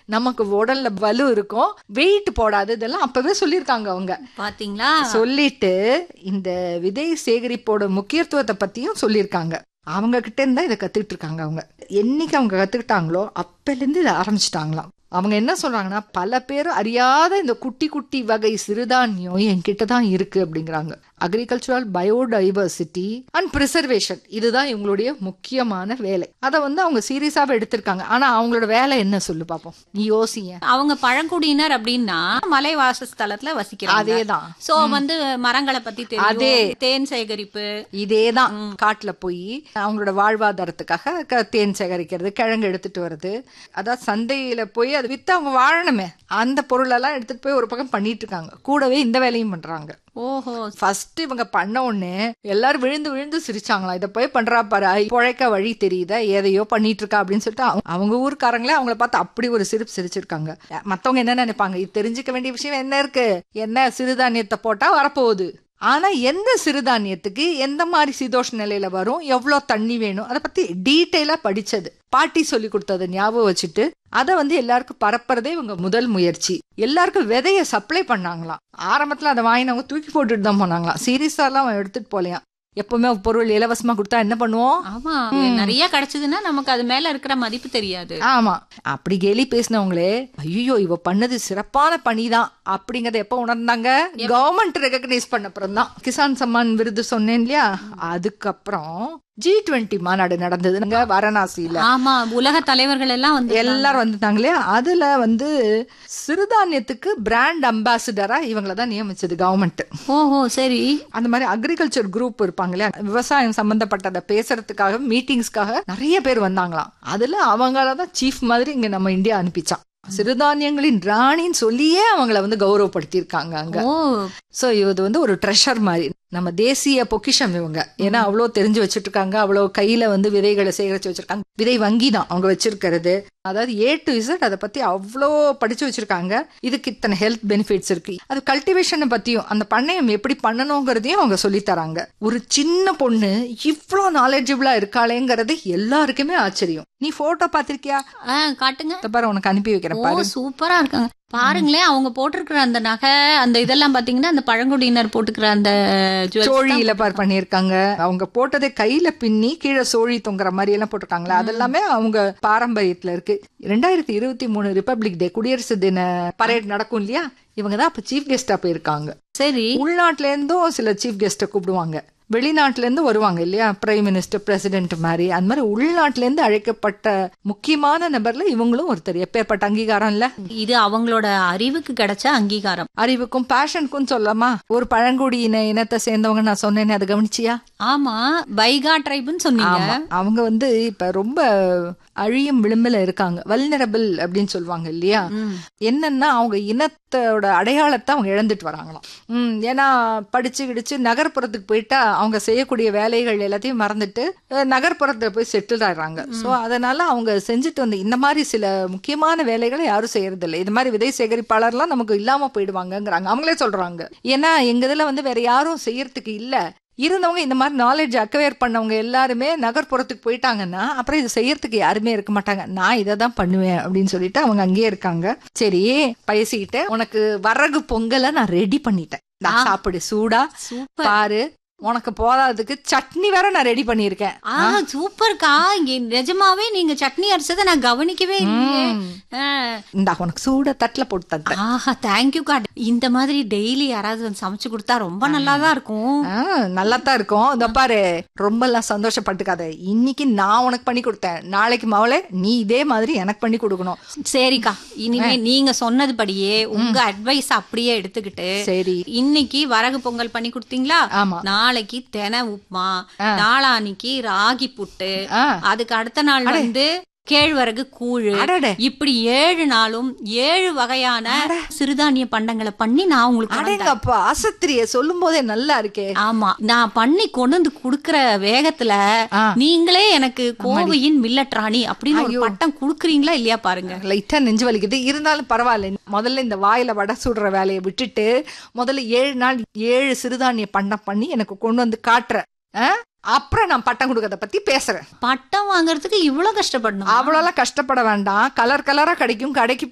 நமக்கு உடல்ல வலு இருக்கும் வெயிட் போடாது இதெல்லாம் அப்பவே சொல்லியிருக்காங்க அவங்க பாத்தீங்களா சொல்லிட்டு இந்த விதை சேகரிப்போட முக்கியத்துவத்தை பத்தியும் சொல்லியிருக்காங்க அவங்க கிட்ட இருந்தா இதை கத்துக்கிட்டு இருக்காங்க அவங்க என்னைக்கு அவங்க கத்துக்கிட்டாங்களோ அப்பல இருந்து இதை ஆரம்பிச்சிட்டாங்களாம் அவங்க என்ன சொல்றாங்கன்னா பல பேர் அறியாத இந்த குட்டி குட்டி வகை சிறுதானியம் என்கிட்ட தான் இருக்கு அப்படிங்கிறாங்க அக்ரிகல்ச்சுரல் பயோடைவர்சிட்டி அண்ட் ப்ரிசர்வேஷன் இதுதான் இவங்களுடைய முக்கியமான வேலை அதை வந்து அவங்க சீரியஸாவே எடுத்திருக்காங்க ஆனா அவங்களோட வேலை என்ன சொல்லு பாப்போம் நீ யோசிய அவங்க பழங்குடியினர் அப்படின்னா மலை வாசஸ்தலத்துல வசிக்கிறாங்க அதேதான் சோ வந்து மரங்களை பத்தி அதே. தெரியும் தேன் சேகரிப்பு இதேதான் காட்டுல போய் அவங்களோட வாழ்வாதாரத்துக்காக க- தேன் சேகரிக்கிறது கிழங்கு எடுத்துட்டு வருது அதான் சந்தையில போய் அதை வித்து அவங்க வாழணுமே அந்த பொருளெல்லாம் எடுத்துட்டு போய் ஒரு பக்கம் பண்ணிட்டு இருக்காங்க கூடவே இந்த வேலையும் பண்றாங்க ஓஹோ ஃபர்ஸ்ட் இவங்க பண்ண உடனே எல்லாரும் விழுந்து விழுந்து சிரிச்சாங்களாம் இதை போய் பண்றா பாரு ஐ, பொழைக்க வழி தெரியுதா எதையோ பண்ணிட்டு இருக்கா அப்படின்னு சொல்லிட்டு அவங்க- அவங்க ஊர்க்காரங்களே அவங்கள பார்த்து அப்படி ஒரு சிரிப்பு சிரிச்சிருக்காங்க மத்தவங்க என்ன நினைப்பாங்க இது தெரிஞ்சுக்க வேண்டிய விஷயம் என்ன இருக்கு என்ன சிறுதானியத்தை போட்டா வரப்போகுது ஆனா எந்த சிறுதானியத்துக்கு எந்த மாதிரி சீதோஷ நிலையில வரும் எவ்வளவு தண்ணி வேணும் அதை பத்தி டீட்டெயிலா படிச்சது பாட்டி சொல்லி கொடுத்ததை ஞாபகம் வச்சுட்டு அதை வந்து எல்லாருக்கும் பரப்புறதே இவங்க முதல் முயற்சி எல்லாருக்கும் விதைய சப்ளை பண்ணாங்களாம் ஆரம்பத்துல அதை வாங்கினவங்க தூக்கி போட்டுட்டு தான் போனாங்களாம் சீரியஸா எல்லாம் எடுத்துட்டு போலையாம் எப்பவுமே பொருள் இலவசமா கொடுத்தா என்ன பண்ணுவோம் ஆமா நிறைய கிடைச்சதுன்னா நமக்கு அது மேல இருக்கிற மதிப்பு தெரியாது ஆமா அப்படி கேலி பேசினவங்களே ஐயோ இவ பண்ணது சிறப்பான பணிதான் அப்படிங்கறத எப்ப உணர்ந்தாங்க கவர்மெண்ட் ரெகக்னைஸ் பண்ண அப்புறம் தான் கிசான் சம்மான் விருது சொன்னேன் இல்லையா அதுக்கப்புறம் ஜி டுவெண்ட்டி மாநாடு நடந்ததுங்க வாரணாசியில ஆமா உலக தலைவர்கள் எல்லாம் வந்து எல்லாரும் வந்துட்டாங்க இல்லையா அதுல வந்து சிறுதானியத்துக்கு பிராண்ட் அம்பாசிடரா இவங்கள தான் நியமிச்சது கவர்மெண்ட் ஓஹோ சரி அந்த மாதிரி அக்ரிகல்ச்சர் குரூப் இருப்பாங்க இல்லையா விவசாயம் சம்பந்தப்பட்டதை பேசுறதுக்காக மீட்டிங்ஸ்க்காக நிறைய பேர் வந்தாங்களாம் அதுல அவங்கள தான் சீஃப் மாதிரி இங்க நம்ம இந்தியா அனுப்பிச்சான் சிறுதானியங்களின் ராணின்னு சொல்லியே அவங்கள வந்து கௌரவப்படுத்தியிருக்காங்க அங்க ஓ சோ இது வந்து ஒரு ட்ரெஷர் மாதிரி நம்ம தேசிய பொக்கிஷம் இவங்க ஏன்னா அவ்வளோ தெரிஞ்சு வச்சுட்டு இருக்காங்க அவ்வளோ கையில வந்து விதைகளை சேகரிச்சு வச்சிருக்காங்க விதை வங்கி தான் அவங்க வச்சிருக்கிறது அதாவது ஏ டு இசட் அதை பத்தி அவ்வளோ படிச்சு வச்சிருக்காங்க இதுக்கு இத்தனை ஹெல்த் பெனிஃபிட்ஸ் இருக்கு அது கல்டிவேஷனை பத்தியும் அந்த பண்ணையம் எப்படி பண்ணணுங்கிறதையும் அவங்க சொல்லி தராங்க ஒரு சின்ன பொண்ணு இவ்வளோ நாலேஜபிளா இருக்காளேங்கிறது எல்லாருக்குமே ஆச்சரியம் நீ போட்டோ பாத்திருக்கியா ஆ, காட்டுங்க இத பாரு உனக்கு அனுப்பி வைக்கிறேன் ஓ பாரு சூப்பரா இருக்காங்க பாருங்களேன் அவங்க போட்டிருக்கிற அந்த நகை அந்த இதெல்லாம் பாத்தீங்கன்னா அந்த பழங்குடியினர் போட்டுக்கிற அந்த jewels தான். சோழியில பார் பண்ணிருக்காங்க அவங்க போட்டதை கையில பின்னி கீழே சோழி தொங்குற மாதிரி எல்லாம் போட்டிருக்காங்களா அதெல்லாமே அவங்க பாரம்பரியத்துல இருக்கு ரெண்டாயிரத்தி இருபத்தி மூணு ரிபப்ளிக் டே குடியரசு தின பரேட் நடக்கும் இல்லையா இவங்க தான் அப்ப சீஃப் கெஸ்டா போயிருக்காங்க சரி உள்நாட்டுல இருந்தும் சில சீஃப் கெஸ்ட கூப்பிடுவாங்க வெளிநாட்டுல இருந்து வருவாங்க இல்லையா பிரைம் மினிஸ்டர் பிரசிடென்ட் மாதிரி அந்த மாதிரி உள்நாட்டுல இருந்து அழைக்கப்பட்ட முக்கியமான நபர்ல இவங்களும் ஒருத்தர் எப்பேற்பட்ட அங்கீகாரம் இல்ல இது அவங்களோட அறிவுக்கு கிடைச்ச அங்கீகாரம் அறிவுக்கும் பேஷனுக்கும் சொல்லலாமா ஒரு பழங்குடியின இனத்தை சேர்ந்தவங்க நான் சொன்னேனே அதை கவனிச்சியா ஆமா பைகா ட்ரைப்னு சொன்னீங்க ஆமா. அவங்க வந்து இப்ப ரொம்ப அழியும் விளிம்புல இருக்காங்க வல்னரபிள் அப்படின்னு சொல்லுவாங்க இல்லையா ம். என்னன்னா அவங்க இனத்தோட அடையாளத்தை அவங்க இழந்துட்டு வராங்களாம் ம், ஏன்னா படிச்சு கிடிச்சு நகர்ப்புறத்துக்கு போயிட்டா அவங்க செய்யக்கூடிய வேலைகள் எல்லாத்தையும் மறந்துட்டு அஹ், நகர்ப்புறத்துல போய் செட்டில் ஆயிடுறாங்க சோ அதனால அவங்க செஞ்சுட்டு வந்த இந்த மாதிரி சில முக்கியமான வேலைகளை யாரும் செய்யறது இல்லை இது மாதிரி விதை சேகரிப்பாளர்லாம் நமக்கு இல்லாம போயிடுவாங்கங்கிறாங்க அவங்களே சொல்றாங்க ஏன்னா எங்க இதுல வந்து வேற யாரும் செய்யறதுக்கு இல்ல இருந்தவங்க இந்த மாதிரி நாலேஜ் அக்வயர் பண்ணவங்க எல்லாருமே நகர்ப்புறத்துக்கு போயிட்டாங்கன்னா அப்புறம் இது செய்யறதுக்கு யாருமே இருக்க மாட்டாங்க நான் இதை தான் பண்ணுவேன் அப்படின்னு சொல்லிட்டு அவங்க அங்கேயே இருக்காங்க சரி பேசிக்கிட்டு உனக்கு வரகு பொங்கலை நான் ரெடி பண்ணிட்டேன் நான் சாப்பிடு சூடா சூப்பர் பாரு உனக்கு போதாததுக்கு சட்னி வேற நான் ரெடி பண்ணியிருக்கேன் ஆ சூப்பர்க்கா இங்க நிஜமாவே நீங்க சட்னி அரைச்சதை நான் கவனிக்கவே இல்லையே ம். ஆ. இந்தா உனக்கு சூட தட்டுல போட்டு தந்தேன் ஆஹா தேங்க்யூ கா இந்த மாதிரி டெய்லி யாராவது வந்து சமைச்சு கொடுத்தா ரொம்ப நல்லா தான் இருக்கும் நல்லா தான் இருக்கும் இந்த பாரு ரொம்ப எல்லாம் சந்தோஷப்பட்டுக்காத இன்னைக்கு நான் உனக்கு பண்ணி கொடுத்தேன் நாளைக்கு மவளே நீ இதே மாதிரி எனக்கு பண்ணி கொடுக்கணும் சரிக்கா இனிமே நீங்க சொன்னதுபடியே உங்க அட்வைஸ் அப்படியே எடுத்துக்கிட்டு சரி இன்னைக்கு வரகு பொங்கல் பண்ணி கொடுத்தீங்களா ஆமா நாளைக்கு தென உப்புமா நாளானிக்கு ராகி புட்டு ஆ அதுக்கு அடுத்த நாள் வந்து கேழ்வரகு கூழு அடடே இப்படி ஏழு நாளும் ஏழு வகையான சிறுதானிய பண்டங்களை பண்ணி நான் உங்களுக்கு கொண்டு வந்தேன். அடேங்கப்பா ஆசத்திரிய சொல்லும் போதே நல்லா இருக்கே ஆமா நான் பண்ணி கொண்டு வந்து குடுக்கற வேகத்துல ஆ. நீங்களே எனக்கு கோவையின் மில்லட் ராணி அப்படின்னு ஒரு பட்டம் குடுக்குறீங்களா இல்லையா பாருங்க லைட்டா நெஞ்சு வலிக்குது இருந்தாலும் பரவாயில்ல முதல்ல இந்த வாயில வடை சுடுற வேலையை விட்டுட்டு முதல்ல ஏழு நாள் ஏழு சிறுதானிய பண்டம் பண்ணி எனக்கு கொண்டு வந்து காட்டுற ஆ? அப்புறம் நான் பட்டம் கொடுக்கறத பத்தி பேசுறேன் பட்டம் வாங்குறதுக்கு இவ்வளவு கஷ்டப்படணும் அவ்வளோலாம் கஷ்டப்பட வேண்டாம் கலர் கலரா கிடைக்கும் கடைக்கு